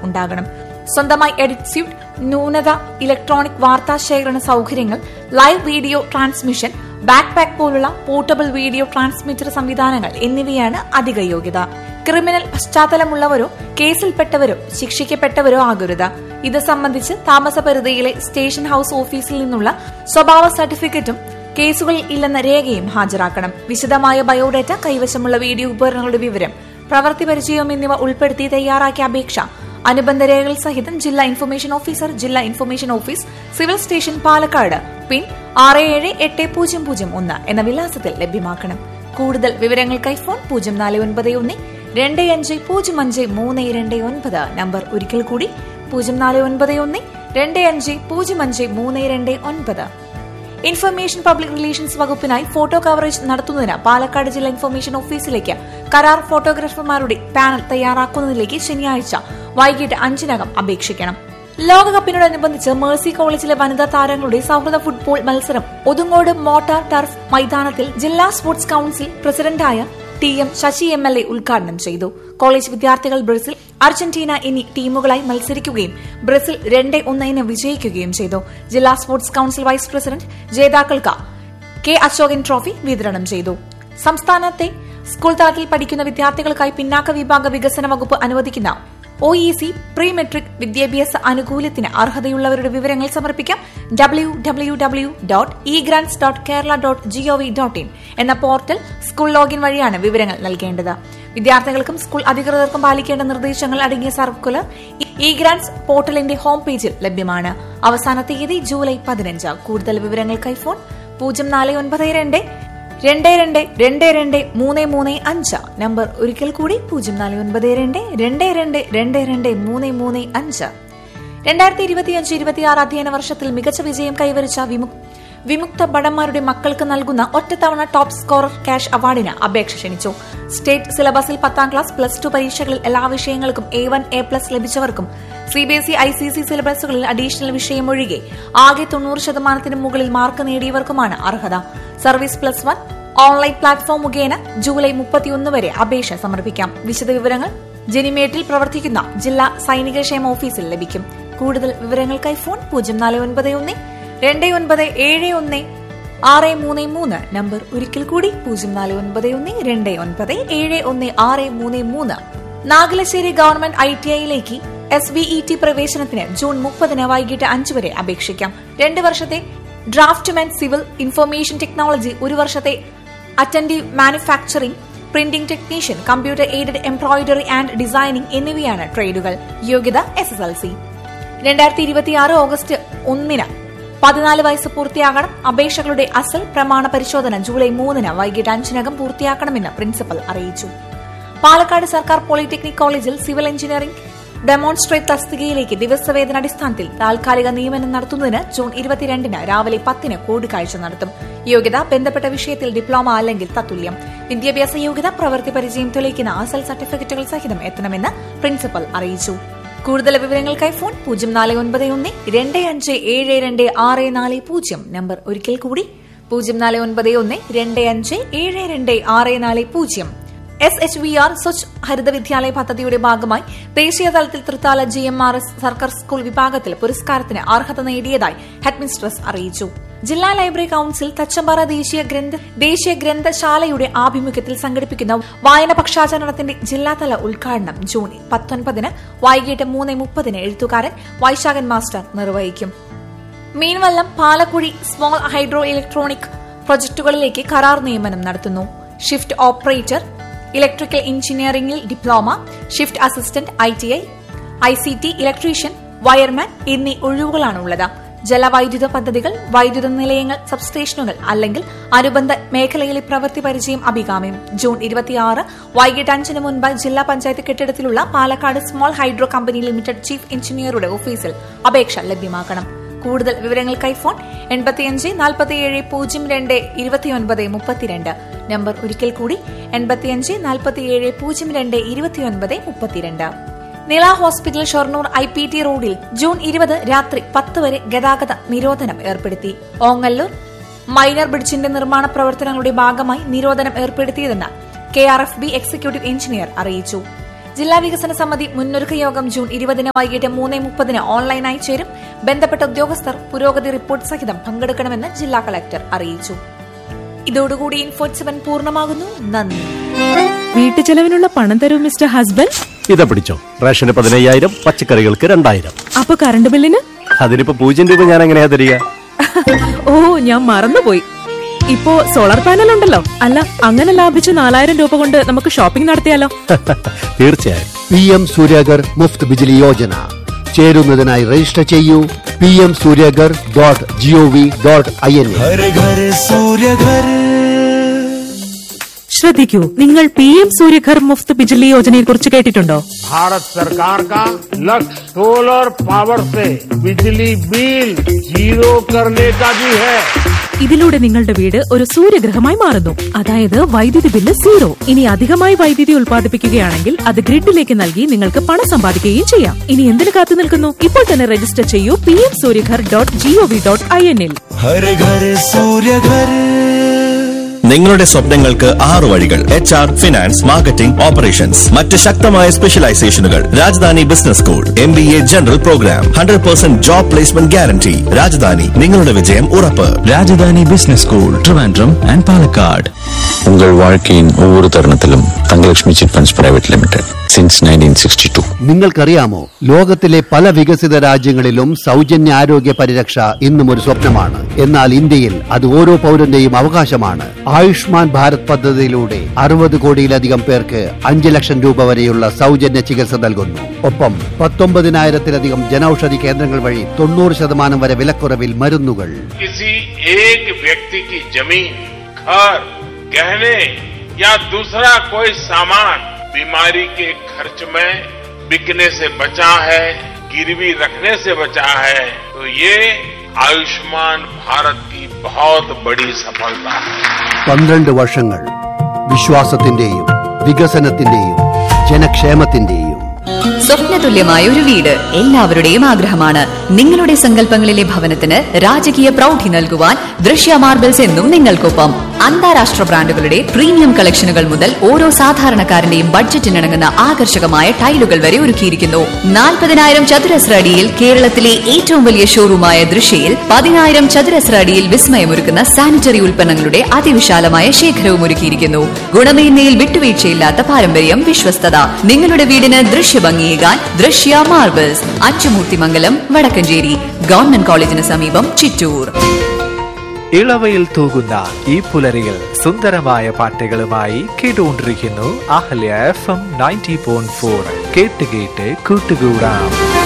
ഉണ്ടാകണം സ്വന്തമായി edit suit ന്യൂനത ഇലക്ട്രോണിക് വാർത്താ ശേഖരണ സൌകര്യങ്ങൾ live video transmission back pack പോലുള്ള പോർട്ടബിൾ വീഡിയോ ട്രാൻസ്മിറ്റർ സംവിധാനങ്ങൾ എന്നിവയാണ് അധിക യോഗ്യത ക്രിമിനൽ പശ്ചാത്തലമുള്ളവരോ കേസിൽപ്പെട്ടവരോ ശിക്ഷിക്കപ്പെട്ടവരോ ആകരുത് ഇത് സംബന്ധിച്ച് താമസപരിധിയിലെ സ്റ്റേഷൻ ഹൌസ് ഓഫീസിൽ നിന്നുള്ള സ്വഭാവ സർട്ടിഫിക്കറ്റും കേസുകളിൽ ഇല്ലെന്ന രേഖയും ഹാജരാക്കണം വിശദമായ ബയോഡാറ്റ കൈവശമുള്ള വീഡിയോ ഉപകരണങ്ങളുടെ വിവരം പ്രവൃത്തി പരിചയം എന്നിവ ഉൾപ്പെടുത്തി തയ്യാറാക്കിയ അപേക്ഷ അനുബന്ധ രേഖകൾ സഹിതം ജില്ലാ ഇൻഫർമേഷൻ ഓഫീസർ ജില്ലാ information office civil station Palakkad pin ആറ് ഏഴ് എട്ട് പൂജ്യം പൂജ്യം ഒന്ന് എന്ന വിലാസത്തിൽ ലഭ്യമാക്കണം കൂടുതൽ വിവരങ്ങൾക്കായി ഫോൺ പൂജ്യം നാല് ഒൻപത് ഒന്ന് രണ്ട് അഞ്ച് പൂജ്യം അഞ്ച് മൂന്ന് രണ്ട് ഒൻപത് നമ്പർ ഒരിക്കൽ കൂടി പൂജ്യം നാല് ഒൻപത് ഒന്ന് രണ്ട് അഞ്ച് പൂജ്യം അഞ്ച് മൂന്ന് രണ്ട് ഒൻപത് ഇൻഫർമേഷൻ പബ്ലിക് റിലേഷൻസ് വകുപ്പിനായി ഫോട്ടോ കവറേജ് നടത്തുന്നതിന് പാലക്കാട് ജില്ലാ ഇൻഫർമേഷൻ ഓഫീസിലേക്ക് കരാർ ഫോട്ടോഗ്രാഫർമാരുടെ പാനൽ തയ്യാറാക്കുന്നതിലേക്ക് ശനിയാഴ്ച വൈകിട്ട് അഞ്ചിനകം അപേക്ഷിക്കണം ലോകകപ്പിനോടനുബന്ധിച്ച് മേഴ്സി കോളേജിലെ വനിതാ താരങ്ങളുടെ സൌഹൃദ ഫുട്ബോൾ മത്സരം ഒതുങ്ങോട് മോട്ടാർ ടർഫ് മൈതാനത്തിൽ ജില്ലാ സ്പോർട്സ് കൌൺസിൽ പ്രസിഡന്റായ T M Sasi M L A ഉദ്ഘാടനം ചെയ്തു കോളേജ് വിദ്യാർത്ഥികൾ ബ്രസീൽ അർജന്റീന എന്നീ ടീമുകളായി മത്സരിക്കുകയും ബ്രസീൽ രണ്ട് ഒന്നിന് വിജയിക്കുകയും ചെയ്തു ജില്ലാ സ്പോർട്സ് കൌൺസിൽ വൈസ് പ്രസിഡന്റ് ജേതാക്കൾക്ക് കെ അശോകൻ ട്രോഫി വിതരണം ചെയ്തു സംസ്ഥാനത്തെ സ്കൂൾ തലത്തിൽ പഠിക്കുന്ന വിദ്യാർത്ഥികൾക്കായി പിന്നാക്ക വിഭാഗ വികസന വകുപ്പ് അനുവദിക്കുന്ന O E C pre matric വിദ്യാഭ്യാസ ആനുകൂല്യത്തിന് അർഹതയുള്ളവരുടെ വിവരങ്ങൾ സമർപ്പിക്കാം W W W dot E grants dot Kerala dot G O V dot in എന്ന പോർട്ടൽ സ്കൂൾ ലോഗിൻ വഴിയാണ് വിവരങ്ങൾ നൽകേണ്ടത് വിദ്യാർത്ഥികൾക്കും സ്കൂൾ അധികൃതർക്കും പാലിക്കേണ്ട നിർദ്ദേശങ്ങൾ അടങ്ങിയ സർക്കുലർ ഇ ഗ്രാൻസ് പോർട്ടലിന്റെ ഹോം പേജിൽ ലഭ്യമാണ് അവസാന തീയതി ജൂലൈ പതിനഞ്ച് കൂടുതൽ വിവരങ്ങൾക്കായി ഫോൺ പൂജ്യം നാല് ഒൻപത് രണ്ട് രണ്ട് രണ്ട് രണ്ട് രണ്ട് മൂന്ന് മൂന്ന് അഞ്ച് നമ്പർ ഒരിക്കൽ കൂടി പൂജ്യം നാല് ഒൻപത് രണ്ട് രണ്ട് രണ്ട് രണ്ട് രണ്ട് മൂന്ന് മൂന്ന് അഞ്ച് രണ്ടായിരത്തി ഇരുപത്തിയഞ്ച് ഇരുപത്തിയാറ് അധ്യയന വർഷത്തിൽ മികച്ച വിജയം കൈവരിച്ച വിമുക്ത വിമുക്ത ഭടന്മാരുടെ മക്കൾക്ക് നൽകുന്ന ഒറ്റത്തവണ ടോപ്പ് സ്കോറർ ക്യാഷ് അവാർഡിന് അപേക്ഷ ക്ഷണിച്ചു സ്റ്റേറ്റ് സിലബസിൽ പത്താം ക്ലാസ് പ്ലസ് ടു പരീക്ഷകളിൽ എല്ലാ വിഷയങ്ങൾക്കും എ വൺ എ പ്ലസ് ലഭിച്ചവർക്കും C B S E I C C സിലബസുകളിൽ അഡീഷണൽ വിഷയം ഒഴികെ ആകെ തൊണ്ണൂറ് ശതമാനത്തിന് മുകളിൽ മാർക്ക് നേടിയവർക്കുമാണ് അർഹത service plus one online platform മുഖേന ജൂലൈ മുപ്പത്തിയൊന്ന് വരെ അപേക്ഷ സമർപ്പിക്കാം വിശദവിവരങ്ങൾ ജനിമേട്ടിൽ പ്രവർത്തിക്കുന്ന ജില്ലാ സൈനിക ക്ഷേമ ഓഫീസിൽ ലഭിക്കും കൂടുതൽ വിവരങ്ങൾക്കായി ഫോൺ പൂജ്യം നാല് ഒൻപത് ഒന്ന് രണ്ട് ഒൻപത് ഏഴ് ഒന്ന് ആറ് മൂന്ന് മൂന്ന് നമ്പർ ഒരിക്കൽ കൂടി പൂജ്യം നാല് ഒൻപത് ഒന്ന് രണ്ട് ഒൻപത് ഏഴ് ഒന്ന് ആറ് മൂന്ന് മൂന്ന് നാഗലശ്ശേരി ഗവൺമെന്റ് ഐ ടി ഐയിലേക്ക് എസ് ബി ഇ ടി പ്രവേശനത്തിന് ജൂൺ മുപ്പതിന് വൈകിട്ട് അഞ്ച് വരെ അപേക്ഷിക്കാം രണ്ട് വർഷത്തെ ഡ്രാഫ്റ്റ്മാൻ സിവിൽ ഇൻഫർമേഷൻ ടെക്നോളജി ഒരു വർഷത്തെ അറ്റൻഡീവ് manufacturing printing technician computer aided embroidery and designing എന്നിവയാണ് ട്രേഡുകൾ യോഗ്യത എസ് എസ് എൽ സി രണ്ടായിരത്തി ഇരുപത്തിയാറ് ഓഗസ്റ്റ് ഒന്നിന് പതിനാല് വയസ്സ് പൂർത്തിയാകണം അപേക്ഷകളുടെ അസൽ പ്രമാണ പരിശോധന ജൂലൈ മൂന്നിന് വൈകിട്ട് അഞ്ചിനകം പൂർത്തിയാക്കണമെന്ന് പ്രിൻസിപ്പൽ അറിയിച്ചു പാലക്കാട് സർക്കാർ പോളിടെക്നിക് കോളേജിൽ സിവിൽ എഞ്ചിനീയറിംഗ് ഡെമോൺസ്ട്രേറ്റ് തസ്തികയിലേക്ക് ദിവസവേതനാടിസ്ഥാനത്തിൽ താൽക്കാലിക നിയമനം നടത്തുന്നതിന് ജൂൺ ഇരുപത്തിരണ്ടിന് രാവിലെ പത്തിന് കൂടിക്കാഴ്ച നടത്തും യോഗ്യത ബന്ധപ്പെട്ട വിഷയത്തിൽ ഡിപ്ലോമ അല്ലെങ്കിൽ തത്തുല്യം വിദ്യാഭ്യാസ യോഗ്യത പ്രവൃത്തി പരിചയം തെളിയിക്കുന്ന അസൽ സർട്ടിഫിക്കറ്റുകൾ സഹിതം എത്തണമെന്ന് പ്രിൻസിപ്പൽ അറിയിച്ചു കൂടുതൽ വിവരങ്ങൾക്കായി ഫോൺ പൂജ്യം നാല് ഒൻപത് ഒന്ന് രണ്ട് അഞ്ച് ഏഴ് രണ്ട് ആറ് നാല് പൂജ്യം നമ്പർ ഒരിക്കൽ കൂടി പൂജ്യം നാല് ഒൻപത് ഒന്ന് രണ്ട് അഞ്ച് ഏഴ് രണ്ട് ആറ് നാല് പൂജ്യം S H V R Swachh Harit Vidyalaya പദ്ധതിയുടെ ഭാഗമായി ദേശീയ തലത്തിൽ Thrithala G M R S സർക്കാർ സ്കൂൾ വിഭാഗത്തിൽ പുരസ്കാരത്തിന് അർഹത നേടിയതായി ഹെഡ്മിസ്ട്രസ് അറിയിച്ചു ജില്ലാ ലൈബ്രറി കൌൺസിൽ തച്ചമ്പാറ ദേശീയ ഗ്രന്ഥ ദേശീയ ഗ്രന്ഥശാലയുടെ ആഭിമുഖ്യത്തിൽ സംഘടിപ്പിക്കുന്ന വായന പക്ഷാചരണത്തിന്റെ ജില്ലാതല ഉദ്ഘാടനം ജൂൺ പത്തൊൻപതിന് വൈകിട്ട് മൂന്ന് മുപ്പതിന് എഴുത്തുകാരൻ വൈശാഖൻ മാസ്റ്റർ നിർവഹിക്കും Meenvallam Palakkuzhi small hydro electronic പ്രൊജക്ടുകളിലേക്ക് കരാർ നിയമനം നടത്തുന്നു ഷിഫ്റ്റ് ഓപ്പറേറ്റർ ഇലക്ട്രിക്കൽ എഞ്ചിനീയറിംഗിൽ diploma shift assistant I T I I C T electrician wireman എന്നീ ഒഴിവുകളാണുള്ളത് ജലവൈദ്യുത പദ്ധതികൾ വൈദ്യുത നിലയങ്ങൾ സബ്സ്റ്റേഷനുകൾ അല്ലെങ്കിൽ അനുബന്ധ മേഖലയിലെ പ്രവൃത്തി പരിചയം അഭികാമ്യം ജൂൺ ഇരുപത്തിയാറ് വൈകിട്ട് അഞ്ചിന് മുൻപ് ജില്ലാ പഞ്ചായത്ത് കെട്ടിടത്തിലുള്ള Palakkad small hydro company limited chief എഞ്ചിനീയറുടെ ഓഫീസിൽ അപേക്ഷ ലഭ്യമാക്കണം കൂടുതൽ വിവരങ്ങൾക്കായി ഫോൺ എൺപത്തിയഞ്ച് നാൽപ്പത്തിയേഴ് പൂജ്യം രണ്ട് ഇരുപത്തിയൊൻപത് മുപ്പത്തിരണ്ട് നമ്പർ ഒരിക്കൽ കൂടി എൺപത്തിയഞ്ച് നാൽപ്പത്തിയേഴ് പൂജ്യം രണ്ട് ഇരുപത്തിയൊൻപത് മുപ്പത്തിരണ്ട് നില hospital Shoranur I P T റോഡിൽ ജൂൺ ഇരുപത് രാത്രി പത്ത് വരെ ഗതാഗത നിരോധനം ഏർപ്പെടുത്തി ഓങ്ങല്ലൂർ മൈനർ ബ്രിഡ്ജിന്റെ നിർമ്മാണ പ്രവർത്തനങ്ങളുടെ ഭാഗമായി നിരോധനം ഏർപ്പെടുത്തിയതെന്ന് K R F B executive engineer അറിയിച്ചു ജില്ലാ വികസന സമിതി മുന്നൊരുക്ക യോഗം ജൂൺ ഇരുപതിന് വൈകിട്ട് മൂന്ന് മുപ്പതിന് ഓൺലൈനായി ചേരും ബന്ധപ്പെട്ട ഉദ്യോഗസ്ഥർ പുരോഗതി റിപ്പോർട്ട് സഹിതം പങ്കെടുക്കണമെന്ന് ജില്ലാ കളക്ടർ അറിയിച്ചു ഇതോടുകൂടി ഇൻഫോട്ട് സെവൻ പൂർണ്ണമാകുന്നു നന്ദി വീട്ടുചെലവിനുള്ള പണം തരൂ മിസ്റ്റർ ഹസ്ബൻഡ് ഇതാ പിടിച്ചോ റേഷന് പതിനയ്യായിരം പച്ചക്കറികൾക്ക് രണ്ടായിരം അപ്പൊ കറണ്ട് ബില്ലിന് അതിനിപ്പോ പൂജ്യം രൂപ ഞാൻ എങ്ങനെയാ തരിക ഓ ഞാൻ മറന്നുപോയി ഇപ്പോ സോളാർ പാനൽ ഉണ്ടല്ലോ അല്ല അങ്ങനെ ലാഭിച്ച നാലായിരം രൂപ കൊണ്ട് നമുക്ക് ഷോപ്പിംഗ് നടത്തിയാലോ തീർച്ചയായും പി എം സൂര്യഗർ മുഫ്ത് ബിജിലി യോജന ചേരുന്നതിനായി രജിസ്റ്റർ ചെയ്യൂ P M Suryaghar dot G O V dot I N घर घर सूर्य घर ശ്രദ്ധിക്കൂ നിങ്ങൾ പി എം സൂര്യഘർ മുഫ്ത് ബിജ്ലി യോജനയെ കുറിച്ച് കേട്ടിട്ടുണ്ടോ भारत सरकार का लक्ष्य सोलर पावर से बिजली बिल जीरो करने का भी है ഇതിലൂടെ നിങ്ങളുടെ വീട് ഒരു സൂര്യഗ്രഹമായി മാറുന്നു അതായത് വൈദ്യുതി ബില്ല് സീറോ ഇനി അധികമായി വൈദ്യുതി ഉൽപ്പാദിപ്പിക്കുകയാണെങ്കിൽ അത് ഗ്രിഡിലേക്ക് നൽകി നിങ്ങൾക്ക് പണം സമ്പാദിക്കുകയും ചെയ്യാം ഇനി എന്തിനു കാത്തു നിൽക്കുന്നു ഇപ്പോൾ തന്നെ രജിസ്റ്റർ ചെയ്യൂ P M Suryaghar dot G O V dot I N ഇൽ हर घर सूर्य घर നിങ്ങളുടെ സ്വപ്നങ്ങൾക്ക് ആറു വഴികൾ H R finance marketing operations മറ്റ് ശക്തമായ സ്പെഷ്യലൈസേഷനുകൾ Rajadhani business school M B A general program hundred percent job placement guarantee Rajadhani നിങ്ങളുടെ വിജയം ഉറപ്പ് Rajadhani business school Trivandrum and Palakkad உங்கள் வாழ்க்கையின் ஒவ்வொரு தருணத்திலும் Thangalakshmi chit funds private limited since nineteen sixty two നിങ്ങൾക്കറിയാമോ ലോകത്തിലെ പല വികസിത രാജ്യങ്ങളിലും സൗജന്യ ആരോഗ്യ പരിരക്ഷ ഇന്നും ഒരു സ്വപ്നമാണ് എന്നാൽ ഇന്ത്യയിൽ അത് ഓരോ പൗരന്റെയും അവകാശമാണ് ആയുഷ്മാൻ ഭാരത് പദ്ധതിയിലൂടെ അറുപത് കോടിയിലധികം പേർക്ക് അഞ്ച് ലക്ഷം രൂപ വരെയുള്ള സൗജന്യ ചികിത്സ നൽകുന്നു ഒപ്പം പത്തൊമ്പതിനായിരത്തിലധികം ജനൌഷധി കേന്ദ്രങ്ങൾ വഴി തൊണ്ണൂറ് ശതമാനം വരെ വിലക്കുറവിൽ മരുന്നുകൾ किसी एक व्यक्ति की जमीन घर गहने या दूसरा कोई सामान बीमारी के खर्च में बिकने से बचा है गिरवी रखने से बचा है तो ये आयुष्मान भारत की बहुत बड़ी सफलता है പന്ത്രണ്ട് വർഷങ്ങൾ വിശ്വാസത്തിന്റെയും വികസനത്തിന്റെയും ജനക്ഷേമത്തിന്റെയും സ്വപ്നതുല്യമായ ഒരു വീട് എല്ലാവരുടെയും ആഗ്രഹമാണ് നിങ്ങളുടെ സങ്കല്പങ്ങളിലെ ഭവനത്തിന് രാജകീയ പ്രൗഢി നൽകുവാൻ ദൃശ്യ മാർബിൾസ് എന്നും നിങ്ങൾക്കൊപ്പം അന്താരാഷ്ട്ര ബ്രാൻഡുകളുടെ പ്രീമിയം കളക്ഷനുകൾ മുതൽ ഓരോ സാധാരണക്കാരന്റെയും ബഡ്ജറ്റിനിണങ്ങുന്ന ആകർഷകമായ ടൈലുകൾ വരെ ഒരുക്കിയിരിക്കുന്നു നാൽപ്പതിനായിരം ചതുരശ്ര അടിയിൽ കേരളത്തിലെ ഏറ്റവും വലിയ ഷോറൂമായ ദൃശ്യയിൽ പതിനായിരം ചതുരശ്ര അടിയിൽ വിസ്മയമൊരുക്കുന്ന സാനിറ്ററി ഉൽപ്പന്നങ്ങളുടെ അതിവിശാലമായ ശേഖരവും ഒരുക്കിയിരിക്കുന്നു ഗുണമേന്മയിൽ വിട്ടുവീഴ്ചയില്ലാത്ത പാരമ്പര്യം വിശ്വസ്തത നിങ്ങളുടെ വീടിന് ദൃശ്യഭംഗിയേകാൻ ദൃശ്യ മാർബിൾസ് അച്ചുമൂർത്തിമംഗലം വടക്കഞ്ചേരി ഗവൺമെന്റ് കോളേജിന് സമീപം ചിറ്റൂർ ഇളവയിൽ തൂകുന്ന ഈ പുലരിയിൽ സുന്ദരമായ പാട്ടുകളുമായി കേട്ടുകൊണ്ടിരിക്കുന്നു Ahalya F M ninety point four കേട്ട് കേട്ട് കൂട്ടുകൂടാം